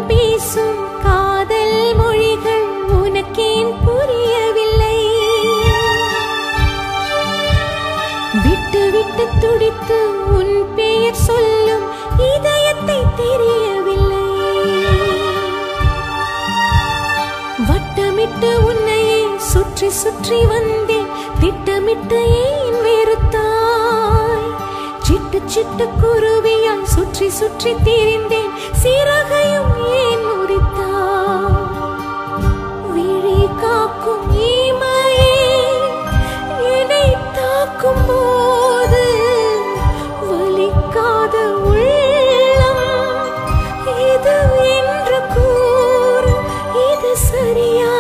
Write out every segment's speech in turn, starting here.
பேசும் காதல் மொழிகள் உனக்கேன் புரியவில்லை விட்டு விட்டு துடித்து உன் பெயர் சொல்லும் இதயத்தை தெரியவில்லை வட்டமிட்டு உன்னையே சுற்றி சுற்றி வந்தேன் திட்டமிட்டு ஏன் வெறுத்தாய் சிட்டு சிட்டு குருவியாய் சுற்றி சுற்றி திரிந்தேன் சிறகையும் ஏன் முறித்தாய் விழி காக்கும் இமையே என்னை தாக்கும் போது வலிக்காத உள்ளம் இது என்று கூறு இது சரியா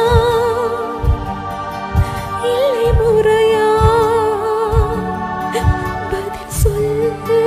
இல்லை முறையா பதில் சொல்லு